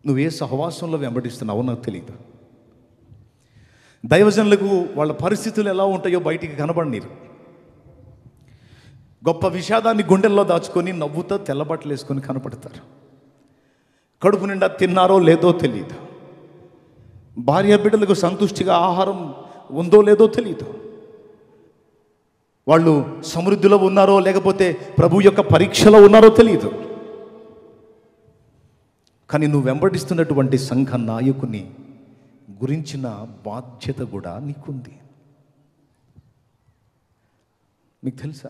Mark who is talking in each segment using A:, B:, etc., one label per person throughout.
A: నువ్వు ఏ సహవాసంలో వెంబడిస్తున్నావో నాకు తెలియదు దైవజనులకు వాళ్ళ పరిస్థితులు ఎలా ఉంటాయో బయటికి కనబడనీరు గొప్ప విషాదాన్ని గుండెల్లో దాచుకొని నవ్వుతో తెల్లబట్టలు వేసుకొని కనపడతారు కడుపు నిండా తిన్నారో లేదో తెలియదు భార్య బిడ్డలకు సంతుష్టిగా ఆహారం ఉందో లేదో తెలియదు వాళ్ళు సమృద్ధిలో ఉన్నారో లేకపోతే ప్రభు యొక్క పరీక్షలో ఉన్నారో తెలియదు కానీ నువ్వు వెంబడిస్తున్నటువంటి సంఘ నాయకుని గురించిన బాధ్యత కూడా నీకుంది మీకు తెలుసా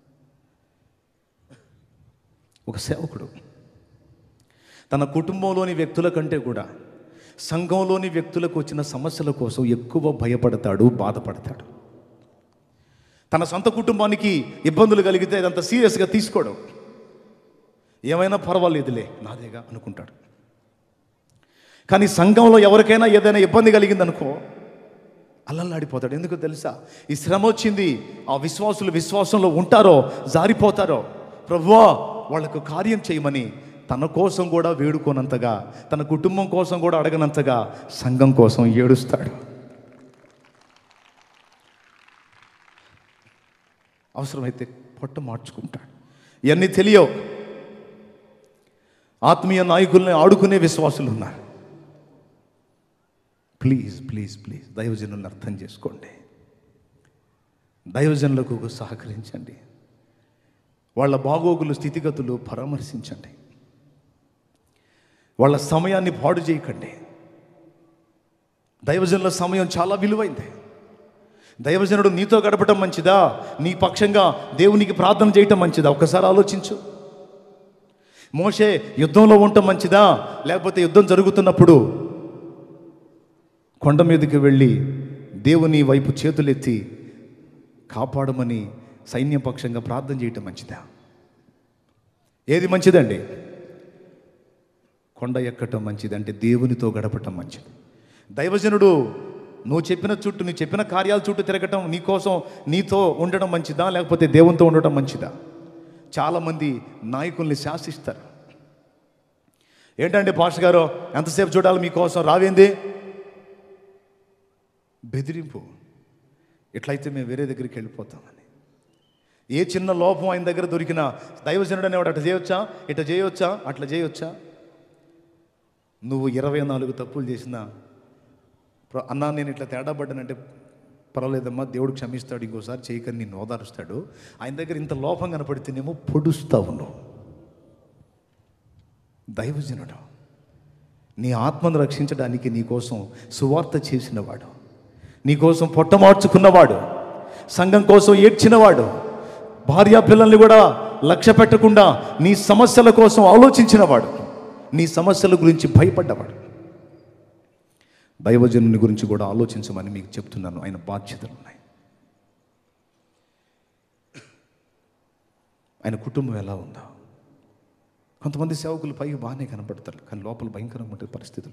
A: ఒక సేవకుడు తన కుటుంబంలోని వ్యక్తుల కంటే కూడా సంఘంలోని వ్యక్తులకు వచ్చిన సమస్యల కోసం ఎక్కువ భయపడతాడు బాధపడతాడు తన సొంత కుటుంబానికి ఇబ్బందులు కలిగితే అదంత సీరియస్గా తీసుకోవడం ఏమైనా పర్వాలేదులే నాదేగా అనుకుంటాడు కానీ సంఘంలో ఎవరికైనా ఏదైనా ఇబ్బంది కలిగిందనుకో అల్లల్లాడిపోతాడు ఎందుకు తెలుసా ఈ శ్రమ వచ్చింది ఆ విశ్వాసులు విశ్వాసంలో ఉంటారో జారిపోతారో ప్రభువా వాళ్ళకు కార్యం చేయమని తన కోసం కూడా వేడుకోనంతగా తన కుటుంబం కోసం కూడా అడగనంతగా సంఘం కోసం ఏడుస్తాడు అవసరమైతే పొట్ట మార్చుకుంటాడు ఇవన్నీ తెలియవు ఆత్మీయ నాయకుల్ని ఆడుకునే విశ్వాసులు ఉన్నారు ప్లీజ్ ప్లీజ్ ప్లీజ్ దైవజనులను అర్థం చేసుకోండి దైవజనులకు సహకరించండి వాళ్ళ బాగోగులు స్థితిగతులు పరామర్శించండి వాళ్ళ సమయాన్ని పాడు చేయకండి దైవజనుల సమయం చాలా విలువైంది దైవజనుడు నీతో గడపటం మంచిదా నీ పక్షంగా దేవునికి ప్రార్థన చేయటం మంచిదా ఒకసారి ఆలోచించు మోషే యుద్ధంలో ఉండటం మంచిదా లేకపోతే యుద్ధం జరుగుతున్నప్పుడు కొండ మీదకి వెళ్ళి దేవుని వైపు చేతులెత్తి కాపాడమని సైన్యపక్షంగా ప్రార్థన చేయటం మంచిదా ఏది మంచిదండి కొండ ఎక్కటం మంచిది అంటే దేవునితో గడపటం మంచిది దైవజనుడు నువ్వు చెప్పిన చుట్టూ నువ్వు చెప్పిన కార్యాల చుట్టూ తిరగటం నీకోసం నీతో ఉండడం మంచిదా లేకపోతే దేవునితో ఉండటం మంచిదా చాలామంది నాయకుల్ని శాసిస్తారు ఏంటంటే పాష గారు ఎంతసేపు చూడాలి మీకోసం రావేంది బెదిరింపు ఇట్లయితే మేము వేరే దగ్గరికి వెళ్ళిపోతామని ఏ చిన్న లోపం ఆయన దగ్గర దొరికినా దైవజనుడు అనేవాడు అట్లా చేయొచ్చా ఇట్లా చేయొచ్చా అట్లా చేయొచ్చా నువ్వు ఇరవై నాలుగు తప్పులు చేసినా ప్ర- అన్నా నేను ఇట్లా తేడా పడ్డానంటే పర్వాలేదమ్మా దేవుడు క్షమిస్తాడు ఇంకోసారి చేయకని నిన్ను ఓదారుస్తాడు ఆయన దగ్గర ఇంత లోపం కనపడితేనేమో పొడుస్తావు నువ్వు దైవజనుడు నీ ఆత్మను రక్షించడానికి నీకోసం సువార్త చేసినవాడు నీకోసం పొట్ట మార్చుకున్నవాడు సంఘం కోసం ఏడ్చినవాడు భార్యా పిల్లల్ని కూడా లక్ష్య పెట్టకుండా నీ సమస్యల కోసం ఆలోచించినవాడు నీ సమస్యల గురించి భయపడ్డవాడు దైవజనుని గురించి కూడా ఆలోచించమని మీకు చెప్తున్నాను ఆయన బాధ్యతలు ఉన్నాయి ఆయన కుటుంబం ఎలా ఉందో కొంతమంది సేవకులు పైకి బాగానే కనపడతారు కానీ లోపల భయంకరంగా ఉంటుంది పరిస్థితులు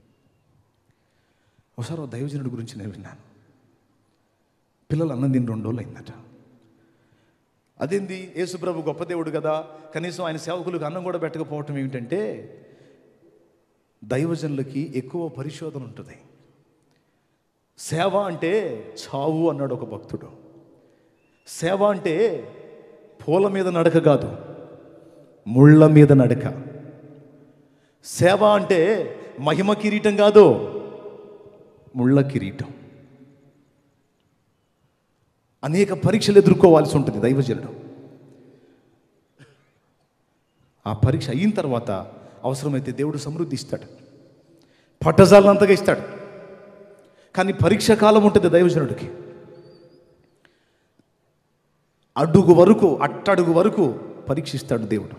A: ఒకసారి ఓ దైవజనుడి గురించి నేను విన్నాను పిల్లలు అన్నం తిని రెండు రోజులు అయిందట అదేంది యేసుప్రభు గొప్ప దేవుడు కదా కనీసం ఆయన సేవకులకు అన్నం కూడా పెట్టకపోవటం ఏమిటంటే దైవజనులకి ఎక్కువ పరిశోధన ఉంటుంది సేవ అంటే చావు అన్నాడు ఒక భక్తుడు సేవ అంటే పూల మీద నడక కాదు ముళ్ళ మీద నడక సేవ అంటే మహిమ కిరీటం కాదు ముళ్ళ కిరీటం అనేక పరీక్షలు ఎదుర్కోవాల్సి ఉంటుంది దైవజనుడు ఆ పరీక్ష అయిన తర్వాత అవసరమైతే దేవుడు సమృద్ధి ఇస్తాడు పట్టజాలంతగా ఇస్తాడు కానీ పరీక్ష కాలం ఉంటుంది దైవజనుడికి అడుగు వరకు అట్టడుగు వరకు పరీక్షిస్తాడు దేవుడు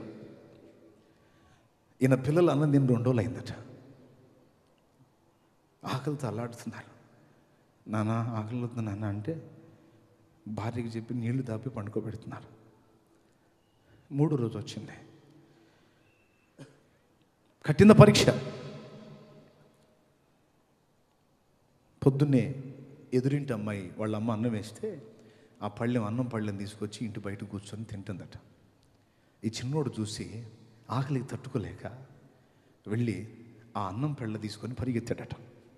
A: ఈయన పిల్లలు అన్నం తిని రెండు రోజులు అయిందట ఆకలితో అల్లాడుతున్నారు నాన్న ఆకలి అవుతుంది నాన్న అంటే భార్యకి చెప్పి నీళ్లు దాపి పండుకోబెడుతున్నారు మూడో రోజు వచ్చింది కఠిన పరీక్ష పొద్దున్నే ఎదురింటి అమ్మాయి వాళ్ళ అమ్మ అన్నం వేస్తే ఆ పళ్ళెం అన్నం పళ్ళెం తీసుకొచ్చి ఇంటి బయట కూర్చొని తింటుందట ఈ చిన్నోడు చూసి ఆకలికి తట్టుకోలేక వెళ్ళి ఆ అన్నం పెళ్ళ తీసుకొని పరిగెత్తాడట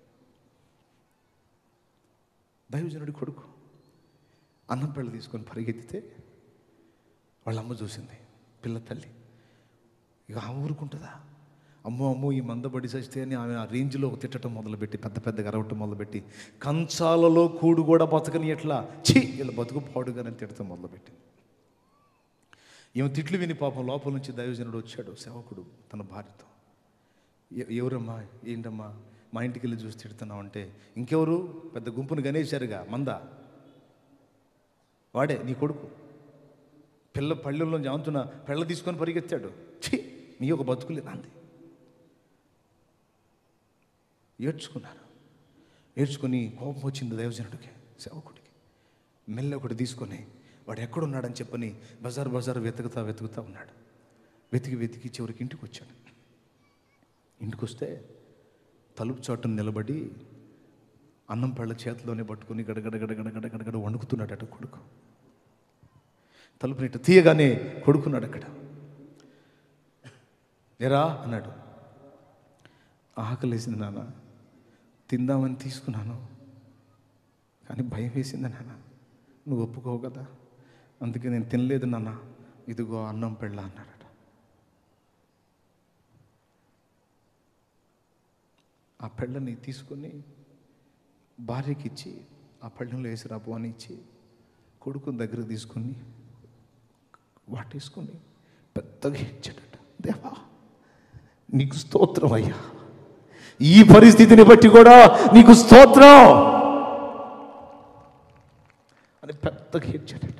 A: దైవజనుడి కొడుకు అన్నం పెళ్ళ తీసుకొని పరిగెత్తితే వాళ్ళ అమ్మ చూసింది పిల్ల తల్లి ఇక ఆమె ఊరుకుంటుందా అమ్మో అమ్మో ఈ మందబడి చస్తే అని ఆమె ఆ రేంజ్లో తిట్టడం మొదలుపెట్టి పెద్ద పెద్దగా అరవటం మొదలుపెట్టి కంచాలలో కూడు కూడా బతకని ఎట్లా ఛీ వీళ్ళ బతుకు పాడుగానే తిడతాం మొదలుపెట్టింది ఈమె తిట్లు విని పాపం లోపల నుంచి దైవజనుడు వచ్చాడు సేవకుడు తన భార్యతో "ఎ- ఎవరమ్మా ఏంటమ్మా మా ఇంటికి వెళ్ళి చూసి తిడుతున్నావు అంటే ఇంకెవరు పెద్ద గుంపును గణేశారుగా మంద వాడే నీ కొడుకు పిల్ల పళ్ళెల్లో జాంతున్న పెళ్ళ తీసుకొని పరిగెత్తాడు ఛీ మీ ఒక బతుకులే నాంది ఏడ్చుకున్నారు ఏడ్చుకుని కోపం వచ్చింది దైవజనుడికి సేవకుడికి మెల్ల ఒకటి తీసుకొని వాడు ఎక్కడున్నాడని చెప్పని బజార్ బజార్ వెతుకుతా వెతుకుతా ఉన్నాడు వెతికి వెతికి చివరికి ఇంటికి వచ్చాడు ఇంటికి వస్తే తలుపు చాటున నిలబడి అన్నం పళ్ళ చేతిలోనే పట్టుకొని గడగడ గడగడ గడగడ గడ వణుకుతున్నాడట కొడుకు తలుపుని ఇట్ట తీయగానే కొడుకున్నాడు అక్కడ ఎరా అన్నాడు ఆకలేసింది నాన్న తిందామని తీసుకున్నాను కానీ భయం వేసింది నాన్న నువ్వు ఒప్పుకోవు కదా అందుకే నేను తినలేదు నాన్న ఇదిగో అన్నం పెళ్ళ అన్నాడట ఆ పెళ్ళని తీసుకొని భార్యకి ఇచ్చి ఆ పళ్ళెంలో వేసి రాబు అని ఇచ్చి కొడుకుని దగ్గర తీసుకొని వాటేసుకొని పెద్దగా ఇచ్చాడట దేవా నీకు స్తోత్రం అయ్యా ఈ పరిస్థితిని బట్టి కూడా నీకు స్తోత్రం అని పెద్దగా ఇచ్చాడట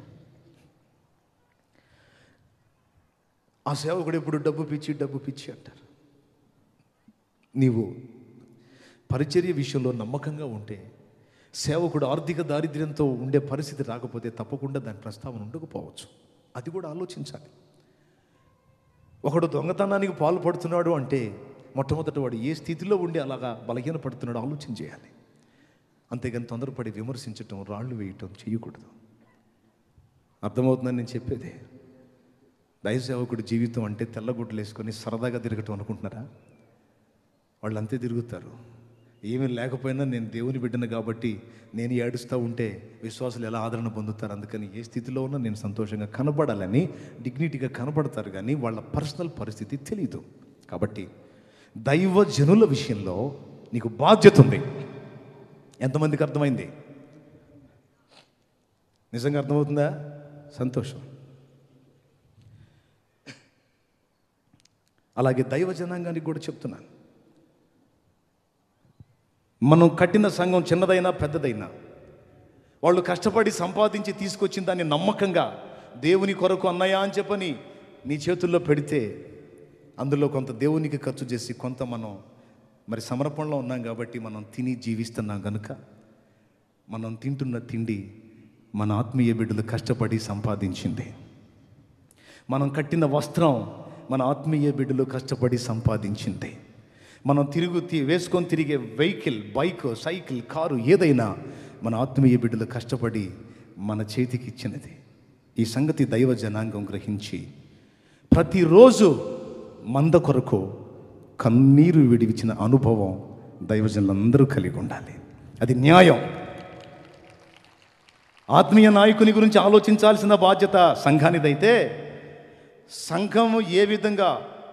A: ఆ సేవకుడు ఎప్పుడు డబ్బు పిచ్చి డబ్బు పిచ్చి అంటారు నీవు పరిచర్య విషయంలో నమ్మకంగా ఉంటే సేవకుడు ఆర్థిక దారిద్ర్యంతో ఉండే పరిస్థితి రాకపోతే తప్పకుండా దాని ప్రస్తావన ఉండకపోవచ్చు అది కూడా ఆలోచించాలి ఒకడు దొంగతనానికి పాల్పడుతున్నాడు అంటే మొట్టమొదట వాడు ఏ స్థితిలో ఉండి అలాగా బలహీన పడుతున్నాడో ఆలోచన చేయాలి అంతేగాని తొందరపడి విమర్శించటం రాళ్ళు వేయటం చేయకూడదు అర్థమవుతుందని నేను చెప్పేది దైవ సేవకుడి జీవితం అంటే తెల్లగుడ్లు వేసుకొని సరదాగా తిరగటం అనుకుంటున్నారా వాళ్ళు అంతే తిరుగుతారు ఏమీ లేకపోయినా నేను దేవుని బిడ్డను కాబట్టి నేను ఏడుస్తూ ఉంటే విశ్వాసులు ఎలా ఆదరణ పొందుతారు అందుకని ఏ స్థితిలో ఉన్నా నేను సంతోషంగా కనబడాలని డిగ్నిటీగా కనబడతారు కానీ వాళ్ళ పర్సనల్ పరిస్థితి తెలియదు కాబట్టి దైవ జనుల విషయంలో నీకు బాధ్యత ఉంది ఎంతమందికి అర్థమైంది నిజంగా అర్థమవుతుందా సంతోషం అలాగే దైవ జనాంగానికి కూడా చెప్తున్నాను మనం కట్టిన సంఘం చిన్నదైనా పెద్దదైనా వాళ్ళు కష్టపడి సంపాదించి తీసుకొచ్చిన దాన్ని నమ్మకంగా దేవుని కొరకు అన్నయ్య అని చెప్పని నీ చేతుల్లో పెడితే అందులో కొంత దేవునికి ఖర్చు చేసి కొంత మనం మరి సమర్పణలో ఉన్నాం కాబట్టి మనం తిని జీవిస్తున్నాం కనుక మనం తింటున్న తిండి మన ఆత్మీయ బిడ్డలు కష్టపడి సంపాదించింది మనం కట్టిన వస్త్రం మన ఆత్మీయ బిడ్డలు కష్టపడి సంపాదించింది మనం తిరుగు తి- వేసుకొని తిరిగే వెహికల్ బైక్ సైకిల్ కారు ఏదైనా మన ఆత్మీయ బిడ్డలు కష్టపడి మన చేతికి ఇచ్చినది ఈ సంగతి దైవ జనాంగం గ్రహించి ప్రతిరోజు మంద కొరకు కన్నీరు విడివిచిన అనుభవం దైవజనులందరూ కలిగి ఉండాలి అది న్యాయం ఆత్మీయ నాయకుని గురించి ఆలోచించాల్సిన బాధ్యత సంఘానిదైతే సంఘము ఏ విధంగా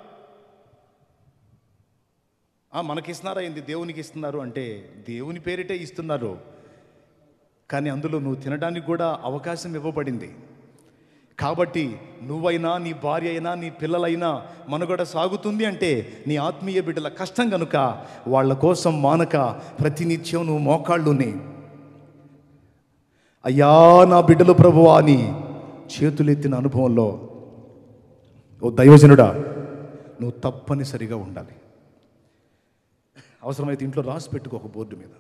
A: "ఆ, మనకిస్తున్నారా ఏంది దేవునికి ఇస్తున్నారు అంటే దేవుని పేరిటే ఇస్తున్నారు కానీ అందులో నువ్వు తినడానికి కూడా అవకాశం ఇవ్వబడింది కాబట్టి నువ్వైనా నీ భార్య అయినా నీ పిల్లలైనా మనుగడ సాగుతుంది అంటే నీ ఆత్మీయ బిడ్డల కష్టం కనుక వాళ్ళ కోసం మానక ప్రతినిత్యం నువ్వు మోకాళ్ళుని అయ్యా నా బిడ్డలు ప్రభువా అని చేతులెత్తిన అనుభవంలో ఓ దైవజనుడా నువ్వు తప్పనిసరిగా ఉండాలి అవసరమైతే ఇంట్లో రాసి పెట్టుకో ఒక బోర్డు మీద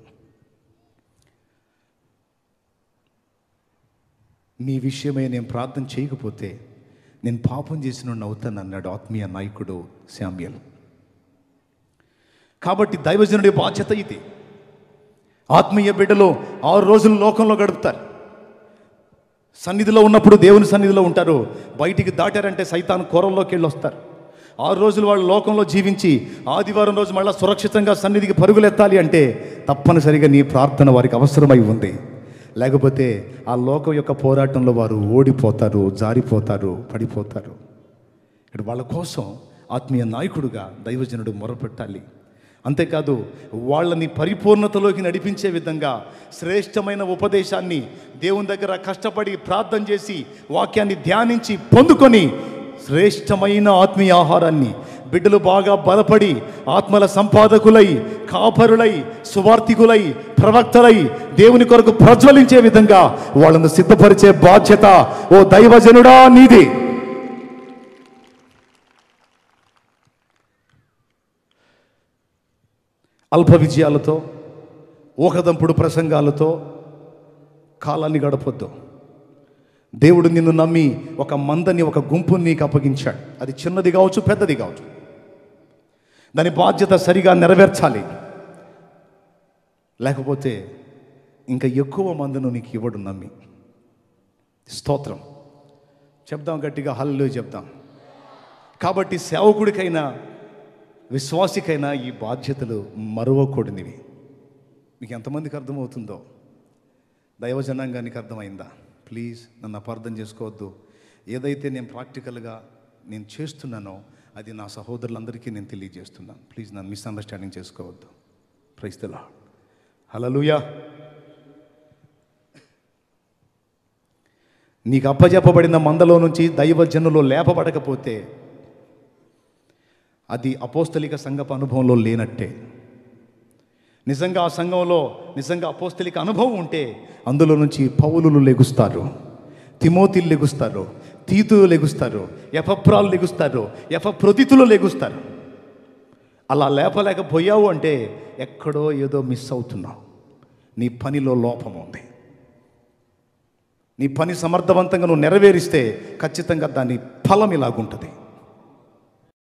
A: మీ విషయమై నేను ప్రార్థన చేయకపోతే నేను పాపం చేసిన అవుతాను అన్నాడు ఆత్మీయ నాయకుడు శామ్యల్ కాబట్టి దైవజనుడి బాధ్యత ఇది ఆత్మీయ బిడ్డలు ఆరు రోజులు లోకంలో గడుపుతారు సన్నిధిలో ఉన్నప్పుడు దేవుని సన్నిధిలో ఉంటారు బయటికి దాటారంటే సైతాన్ కూరల్లోకి వెళ్ళి వస్తారు ఆరు రోజులు వాళ్ళు లోకంలో జీవించి ఆదివారం రోజు మళ్ళీ సురక్షితంగా సన్నిధికి పరుగులెత్తాలి అంటే తప్పనిసరిగా నీ ప్రార్థన వారికి అవసరమై ఉంది లేకపోతే ఆ లోకం యొక్క పోరాటంలో వారు ఓడిపోతారు జారిపోతారు పడిపోతారు ఇక్కడ వాళ్ళ కోసం ఆత్మీయ నాయకుడుగా దైవజనుడు మొరపెట్టాలి అంతేకాదు వాళ్ళని పరిపూర్ణతలోకి నడిపించే విధంగా శ్రేష్టమైన ఉపదేశాన్ని దేవుని దగ్గర కష్టపడి ప్రార్థన చేసి వాక్యాన్ని ధ్యానించి పొందుకొని శ్రేష్టమైన ఆత్మీయ ఆహారాన్ని బిడ్డలు బాగా బలపడి ఆత్మల సంపాదకులై కాపరులై సువార్థికులై ప్రవక్తలై దేవుని కొరకు ప్రజ్వలించే విధంగా వాళ్ళను సిద్ధపరిచే బాధ్యత ఓ దైవజనుడా నీది అల్ప విజయాలతో ఊహదంపుడు ప్రసంగాలతో కాలాన్ని గడపొద్దు దేవుడు నిన్ను నమ్మి ఒక మందని ఒక గుంపుని నీకు అప్పగించాడు అది చిన్నది కావచ్చు పెద్దది కావచ్చు దాని బాధ్యత సరిగా నెరవేర్చాలి లేకపోతే ఇంకా ఎక్కువ మందును నీకు ఇవ్వడు నమ్మి స్తోత్రం చెప్దాం గట్టిగా హల్లు చెప్దాం కాబట్టి సేవకుడికైనా విశ్వాసికైనా ఈ బాధ్యతలు మరువకూడనివి మీకు ఎంతమందికి అర్థమవుతుందో దైవజనాంగానికి అర్థమైందా ప్లీజ్ నన్ను అపార్థం చేసుకోవద్దు ఏదైతే నేను ప్రాక్టికల్గా నేను చేస్తున్నానో అది నా సహోదరులందరికీ నేను తెలియజేస్తున్నాను ప్లీజ్ నన్ను మిస్అండర్స్టాండింగ్ చేసుకోవద్దు ప్రైస్తలా హలలుయా నీకు అప్పజెప్పబడిన మందలో నుంచి దైవజనులు లేపబడకపోతే అది అపోస్తలిక సంఘపు అనుభవంలో లేనట్టే నిజంగా ఆ సంఘంలో నిజంగా అపోస్తలిక అనుభవం ఉంటే అందులో నుంచి పౌలులు లెగుస్తారు తిమోతిలు లెగుస్తారు తీతులు లెగుస్తారు ఎఫప్రాలు లెగుస్తారు ఎఫప్రొతితులు లెగుస్తారు అలా లేపలేకపోయావు అంటే ఎక్కడో ఏదో మిస్ అవుతున్నావు నీ పనిలో లోపం ఉంది నీ పని సమర్థవంతంగా నువ్వు నెరవేరిస్తే ఖచ్చితంగా దాని ఫలం ఇలాగుంటుంది